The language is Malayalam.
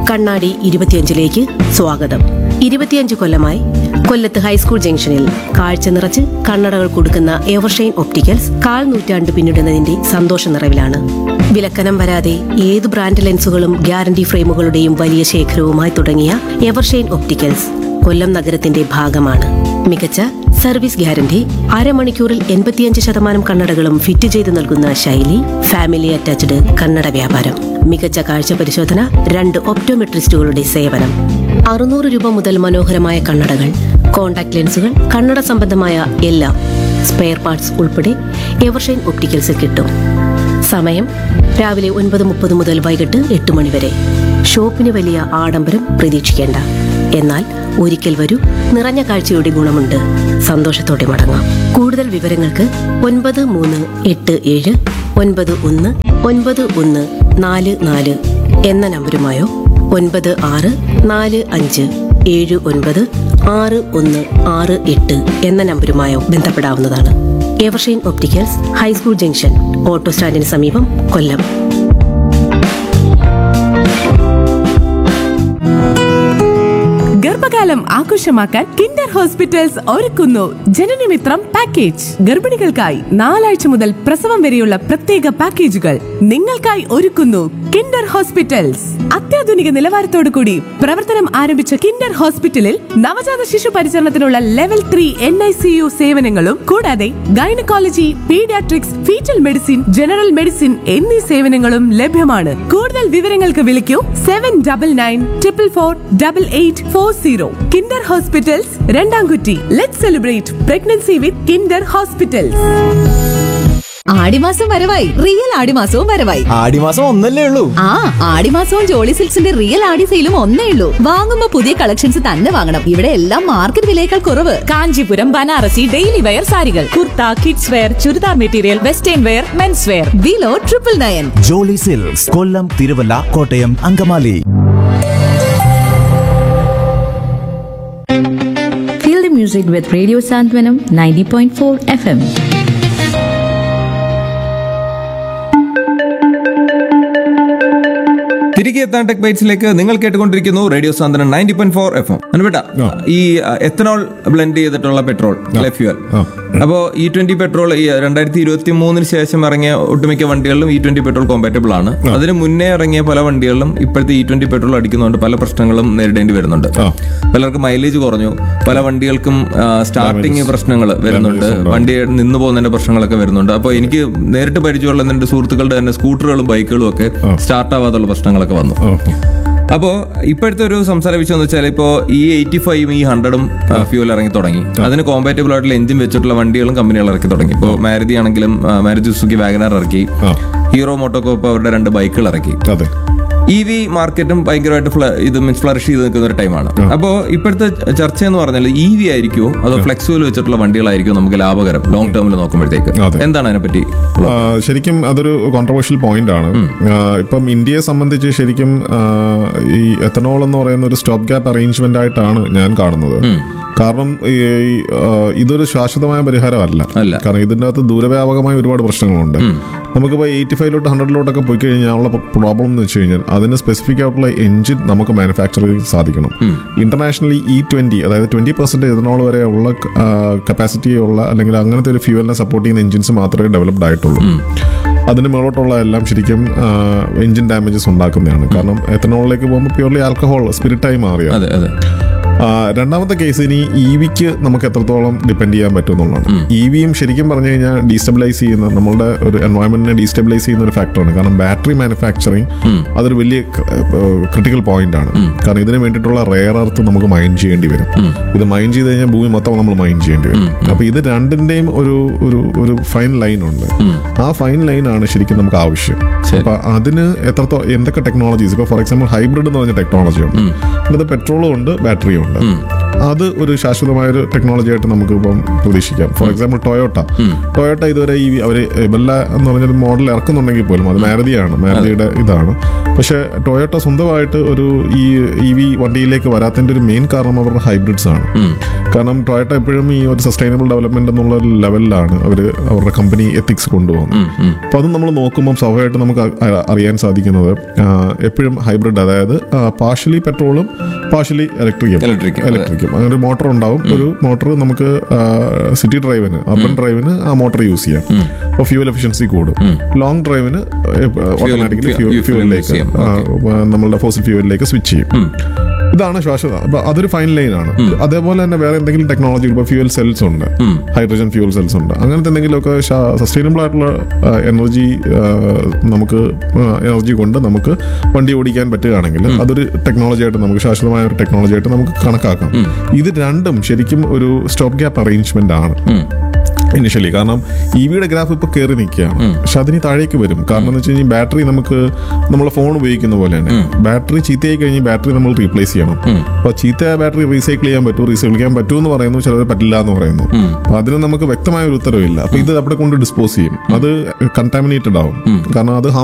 കണ്ണാടി ഇരുപത്തിയഞ്ചിലേക്ക് സ്വാഗതം ഇരുപത്തിയഞ്ച് കൊല്ലമായി കൊല്ലത്ത് ഹൈസ്കൂൾ ജംഗ്ഷനിൽ കാഴ്ച നിറച്ച് കണ്ണടകൾ കൊടുക്കുന്ന എവർഷൈൻ ഒപ്റ്റിക്കൽസ് കാൽ നൂറ്റാണ്ട് പിന്നിടുന്നതിന്റെ സന്തോഷ നിറവിലാണ് വിലക്കനം വരാതെ ഏത് ബ്രാൻഡ് ലെൻസുകളും ഗ്യാരണ്ടി ഫ്രെയിമുകളുടെയും വലിയ ശേഖരവുമായി തുടങ്ങിയ എവർഷൈൻ ഒപ്റ്റിക്കൽസ് കൊല്ലം നഗരത്തിന്റെ ഭാഗമാണ് മികച്ച സർവീസ് ഗ്യാരണ്ടി അരമണിക്കൂറിൽ എൺപത്തിയഞ്ച് ശതമാനം കണ്ണടകളും ഫിറ്റ് ചെയ്ത് നൽകുന്ന ശൈലി ഫാമിലി അറ്റാച്ച്ഡ് കണ്ണട വ്യാപാരം മികച്ച കാഴ്ച പരിശോധന രണ്ട് ഒപ്റ്റോമെട്രിസ്റ്റുകളുടെ സേവനം അറുന്നൂറ് രൂപ മുതൽ മനോഹരമായ കണ്ണടകൾ കോൺടാക്ട് ലെൻസുകൾ കണ്ണട സംബന്ധമായ എല്ലാം സ്പെയർ പാർട്സ് ഉൾപ്പെടെ എവർഷൈൻ ഒപ്റ്റിക്കൽസിൽ കിട്ടും സമയം രാവിലെ ഒൻപത് മുപ്പത് മുതൽ വൈകിട്ട് എട്ട് മണി വരെ ഷോപ്പിന് വലിയ ആഡംബരം പ്രതീക്ഷിക്കേണ്ട എന്നാൽ ഒരിക്കൽ വരൂ നിറഞ്ഞ കാഴ്ചയുടെ ഗുണമുണ്ട് സന്തോഷത്തോടെ മടങ്ങാം കൂടുതൽ വിവരങ്ങൾക്ക് ഒൻപത് മൂന്ന് എട്ട് ഏഴ് ഒൻപത് ഒന്ന് ഒൻപത് ഒന്ന് നാല് നാല് എന്ന നമ്പരുമായോ ഒൻപത് ആറ് നാല് അഞ്ച് ഏഴ് ഒൻപത് ആറ് ഒന്ന് ആറ് എട്ട് എന്ന നമ്പരുമായോ ബന്ധപ്പെടാവുന്നതാണ് Evershine opticals high school junction auto സ്റ്റാൻഡിന് സമീപം കൊല്ലം ഗർഭകാലം ആഘോഷമാക്കാൻ കിൻഡർ ഹോസ്പിറ്റൽസ് ഒരുക്കുന്നു ജനനമിത്രം പാക്കേജ് ഗർഭിണികൾക്കായി നാലാഴ്ച മുതൽ പ്രസവം വരെയുള്ള പ്രത്യേക പാക്കേജുകൾ നിങ്ങൾക്കായി ഒരുക്കുന്നു കിൻഡർ ഹോസ്പിറ്റൽസ് അത്യാധുനിക നിലവാരത്തോടു കൂടി പ്രവർത്തനം ആരംഭിച്ച കിൻഡർ ഹോസ്പിറ്റലിൽ നവജാത ശിശു പരിചരണത്തിനുള്ള level three N I C U സേവനങ്ങളും കൂടാതെ gynaecology paediatrics foetal medicine general medicine എന്നീ സേവനങ്ങളും ലഭ്യമാണ് കൂടുതൽ വിവരങ്ങൾക്ക് വിളിക്കൂ seven double nine triple four double eight four zero Kinder hospitals Randamkutty let celebrate pregnancy with Kinder hospitals ആടിമാസം വരവായി റിയൽ ആടിമാസവും വരവായി ആടിമാസം ഒന്നല്ലേ ഉള്ളൂ ആ ആടിമാസവും ജോളി സിൽക്സിന്റെ റിയൽ ആടി സെയിലും ഒന്നേ ഉള്ളൂ വാങ്ങുമ്പോ പുതിയ കളക്ഷൻസ് തന്നെ വാങ്ങണം ഇവിടെ എല്ലാം മാർക്കറ്റ് വിലയേക്കാൾ കുറവ് കാഞ്ചീപുരം ബനാറസി ഡെയിലി വെയർ സാരികൾ kurta kids wear churidar material western wear men's wear below triple nine Jolly silks Kollam Thiruvalla Kottayam Angamaly Feel the music with Radio Santwanam 90.4 FM. തിരികെ എത്താൻ ടെക് ബൈറ്റ്സിലേക്ക് നിങ്ങൾ കേട്ടുകൊണ്ടിരിക്കുന്നു radio Santhwanam ninety point four F M അനുപേട്ട ഈ എത്തനോൾ ബ്ലെൻഡ് ചെയ്തിട്ടുള്ള പെട്രോൾ അല്ലെ ഫ്യൂൽ അപ്പോ ഇ ട്വന്റി പെട്രോൾ ഈ രണ്ടായിരത്തി ഇരുപത്തി മൂന്നിന് ശേഷം ഇറങ്ങിയ ഒട്ടുമിക്ക വണ്ടികളിലും ഇ ട്വന്റി പെട്രോൾ കോമ്പാറ്റബിൾ ആണ് അതിന് മുന്നേ ഇറങ്ങിയ പല വണ്ടികളിലും ഇപ്പോഴത്തെ ഇ ട്വന്റി പെട്രോൾ അടിക്കുന്നതുകൊണ്ട് പല പ്രശ്നങ്ങളും നേരിടേണ്ടി വരുന്നുണ്ട് പലർക്ക് മൈലേജ് കുറഞ്ഞു പല വണ്ടികൾക്കും സ്റ്റാർട്ടിങ് പ്രശ്നങ്ങൾ വരുന്നുണ്ട് വണ്ടി നിന്ന് പോകുന്നതിന്റെ പ്രശ്നങ്ങളൊക്കെ വരുന്നുണ്ട് അപ്പോൾ എനിക്ക് നേരിട്ട് പരിചയമുള്ള എൻ്റെ സുഹൃത്തുക്കളുടെ തന്നെ സ്കൂട്ടറുകളും ബൈക്കുകളും ഒക്കെ സ്റ്റാർട്ട് ആവാത്തുള്ള പ്രശ്നങ്ങളൊക്കെ വന്നു അപ്പോ ഇപ്പോഴത്തെ ഒരു സംസാര വിഷയം എന്ന് വെച്ചാൽ ഇപ്പോ ഈ എയ്റ്റി ഫൈവും ഈ ഹൺഡ്രഡും ഫ്യൂൽ ഇറങ്ങി തുടങ്ങി അതിന് കോമ്പാറ്റബിൾ ആയിട്ടുള്ള എഞ്ചിൻ വെച്ചിട്ടുള്ള വണ്ടികളും കമ്പനികൾ ഇറക്കി തുടങ്ങി ഇപ്പോൾ മാരുതി ആണെങ്കിലും മാരുതി സുസുക്കി വാഗനാർ ഇറക്കി ഹീറോ മോട്ടോകോപ്പ് അവരുടെ രണ്ട് ബൈക്കുകൾ ഇറക്കി അതെ ഇ വി മാർക്കറ്റും ഭയങ്കരമായിട്ട് ഫ്ല- ഇത് മീൻസ് ഫ്ലറിഷ് ചെയ്ത് നിൽക്കുന്ന ഒരു ടൈമാണ് അപ്പോൾ ഇപ്പോഴത്തെ ചർച്ച എന്ന് പറഞ്ഞാൽ ഇ വി ആയിരിക്കുമോ അതോ ഫ്ലെക്സുവൽ വെച്ചിട്ടുള്ള വണ്ടികളായിരിക്കും നമുക്ക് ലാഭകരം ലോങ് ടേമിൽ നോക്കുമ്പോഴത്തേക്ക് അതെ. എന്താണ് അതിനെപ്പറ്റി ആ, ശരിക്കും അതൊരു കോൺട്രവേഴ്ഷ്യൽ പോയിന്റ് ആണ് ആ, ഇപ്പം ഇന്ത്യയെ സംബന്ധിച്ച് ശരിക്കും ആ, ഈ എത്തനോൾ എന്ന് പറയുന്ന ഒരു സ്റ്റോപ്പ് ഗ്യാപ്പ് അറേഞ്ച്മെന്റ് ആയിട്ടാണ് ഞാൻ കാണുന്നത് കാരണം ഈ ഈ, ആ, ഇതൊരു ശാശ്വതമായ പരിഹാരമല്ല അല്ല. കാരണം ഇതിൻ്റെ അകത്ത് ദൂരവ്യാപകമായ ഒരുപാട് പ്രശ്നങ്ങളുണ്ട് നമുക്കിപ്പോൾ എയ്റ്റി ഫൈവിലോട്ട് ഹൺഡ്രഡിലോട്ടൊക്കെ പോയി കഴിഞ്ഞാൽ ഉള്ള പ്രോബ്ലം എന്ന് വെച്ച് കഴിഞ്ഞാൽ അതിന് സ്പെസിഫിക് ആയിട്ടുള്ള എഞ്ചിൻ നമുക്ക് മാനുഫാക്ചർ ചെയ്യാൻ സാധിക്കണം ഇന്റർനാഷണലി ഇ ട്വന്റി അതായത് ട്വന്റി പെർസെന്റ് എഥനോൾ വരെ ഉള്ള കപ്പാസിറ്റി ഉള്ള അല്ലെങ്കിൽ അങ്ങനത്തെ ഒരു ഫ്യൂവലിനെ സപ്പോർട്ട് ചെയ്യുന്ന എഞ്ചിൻസ് മാത്രമേ ഡെവലപ്ഡ് ആയിട്ടുള്ളൂ അതിന് മേളോട്ടുള്ള എല്ലാം ശരിക്കും എഞ്ചിൻ ഡാമേജസ് ഉണ്ടാക്കുന്നതാണ് കാരണം എത്തനോളിലേക്ക് പോകുമ്പോൾ പ്യൂർലി ആൽക്കഹോൾ സ്പിരിറ്റായി മാറിയ അതെ അതെ ആ, രണ്ടാമത്തെ കേസ് ഇനി ഇ വിക്ക് നമുക്ക് എത്രത്തോളം ഡിപ്പെൻഡ് ചെയ്യാൻ പറ്റും എന്നുള്ളതാണ് ഇ വിയും ശരിക്കും പറഞ്ഞു കഴിഞ്ഞാൽ ഡീസ്റ്റബിലൈസ് ചെയ്യുന്ന നമ്മളുടെ ഒരു എൻവയോൺമെന്റിനെ ഡീസ്റ്റബിലൈസ് ചെയ്യുന്ന ഒരു ഫാക്ടറാണ് കാരണം ബാറ്ററി മാനുഫാക്ചറിങ് അതൊരു വലിയ ക്രിട്ടിക്കൽ പോയിന്റ് ആണ് കാരണം ഇതിന് വേണ്ടിയിട്ടുള്ള റെയർ എർത്ത് നമുക്ക് മൈൻഡ് ചെയ്യേണ്ടി വരും ഇത് മൈൻഡ് ചെയ്ത് കഴിഞ്ഞാൽ ഭൂമി മൊത്തം നമ്മൾ മൈൻഡ് ചെയ്യേണ്ടി വരും അപ്പൊ ഇത് രണ്ടിന്റെയും ഒരു ഒരു ഒരു ഫൈൻ ലൈൻ ഉണ്ട് ആ ഫൈൻ ലൈൻ ആണ് ശരിക്കും നമുക്ക് ആവശ്യം അപ്പൊ അതിന് എത്രത്തോ എന്തൊക്കെ ടെക്നോളജീസ് ഇപ്പൊ ഫോർ എക്സാമ്പിൾ ഹൈബ്രിഡ് എന്ന് പറഞ്ഞ ടെക്നോളജി ഉണ്ട് അത് പെട്രോളും ഉണ്ട് ബാറ്ററിയും ഉണ്ട് അത് ഒരു ശാശ്വതമായ ഒരു ടെക്നോളജി ആയിട്ട് നമുക്ക് ഇപ്പം പ്രതീക്ഷിക്കാം ഫോർ എക്സാമ്പിൾ ടൊയോട്ട ടൊയോട്ട ഇതുവരെ ഈ അവർ ബെല്ല എന്ന് പറഞ്ഞൊരു മോഡൽ ഇറക്കുന്നുണ്ടെങ്കിൽ പോലും അത് മാരുതിയാണ് മാരുതിയുടെ ഇതാണ് പക്ഷെ ടൊയോട്ട സ്വന്തമായിട്ട് ഒരു ഈ ഇ വി വണ്ടിയിലേക്ക് വരാത്തതിന്റെ ഒരു മെയിൻ കാരണം അവരുടെ ഹൈബ്രിഡ്സ് ആണ് കാരണം ടൊയോട്ട എപ്പോഴും ഈ ഒരു സസ്റ്റൈനബിൾ ഡെവലപ്മെന്റ് എന്നുള്ള ഒരു ലെവലിലാണ് അവർ അവരുടെ കമ്പനി എത്തിക്സ് കൊണ്ടുപോകുന്നത് അപ്പൊ അത് നമ്മൾ നോക്കുമ്പോൾ സ്വാഭാവികമായിട്ട് നമുക്ക് അ- അ- അറിയാൻ സാധിക്കുന്നത് ആ, എപ്പോഴും ഹൈബ്രിഡ് അതായത് പാർഷ്യലി പെട്രോളും പാർഷ്യലി ഇലക്ട്രിക്കും Electric, അതെ. ഇലക്ട്രിക്കും അങ്ങനെ ഒരു മോട്ടോർ ഉണ്ടാവും ഒരു മോട്ടോർ നമുക്ക് സിറ്റി ഡ്രൈവിന് അർബൻ ഡ്രൈവിന് ആ മോട്ടോർ യൂസ് ചെയ്യാം അപ്പോൾ ഫ്യൂൽ എഫിഷ്യൻസി കൂടും ലോങ് ഡ്രൈവിന് ഓട്ടോമാറ്റിക്കലി fuel- fuel ഫ്യൂലിലേക്ക് use ചെയ്യാം. നമ്മളുടെ ഫോസിൽ ഫ്യൂവലിലേക്ക് സ്വിച്ച് ചെയ്യും ഇതാണ് ശ്വാസത അപ്പൊ അതൊരു ഫൈൻ ലൈൻ ആണ് അതേപോലെ തന്നെ വേറെ എന്തെങ്കിലും ടെക്നോളജി ഇപ്പോൾ ഫ്യൂൽ സെൽസ് ഉണ്ട് ഹൈഡ്രജൻ ഫ്യൂൽ സെൽസ് ഉണ്ട് അങ്ങനത്തെ എന്തെങ്കിലുമൊക്കെ സസ്റ്റൈനബിൾ ആയിട്ടുള്ള എനർജി നമുക്ക് എനർജി കൊണ്ട് നമുക്ക് വണ്ടി ഓടിക്കാൻ പറ്റുകയാണെങ്കിൽ അതൊരു ടെക്നോളജി ആയിട്ട് നമുക്ക് ശാശ്വതമായ ഒരു ടെക്നോളജി ആയിട്ട് നമുക്ക് കണക്കാക്കാം ഇത് രണ്ടും ശരിക്കും ഒരു സ്റ്റോപ്പ് ഗ്യാപ്പ് അറേഞ്ച്മെന്റ് ആണ് ഇനിഷ്യലി കാരണം ഇ വിയുടെ ഗ്രാഫ് ഇപ്പൊ കയറി നിൽക്കുകയാണ് പക്ഷെ അതിന് താഴേക്ക് വരും കാരണം എന്ന് വെച്ച് കഴിഞ്ഞാൽ ബാറ്ററി നമുക്ക് നമ്മൾ ഫോൺ ഉപയോഗിക്കുന്ന പോലെയാണ് ബാറ്ററി ചീത്തയായി കഴിഞ്ഞാൽ ബാറ്ററി നമ്മൾ റീപ്ലേസ് ചെയ്യണം അപ്പൊ ചീത്തയായ ബാറ്ററി റീസൈക്കിൾ ചെയ്യാൻ പറ്റുമോ റീസൈക്കിൾ ചെയ്യാൻ പറ്റുമോ എന്ന് പറയുന്നു ചിലർ പറ്റില്ല എന്ന് പറയുന്നു അപ്പൊ അതിന് നമുക്ക് വ്യക്തമായ ഒരു ഉത്തരവില്ല അപ്പൊ ഇത് അവിടെ കൊണ്ട് ഡിസ്പോസ് ചെയ്യും അത് കണ്ടാമിനേറ്റഡ് ആവും കാരണം അത്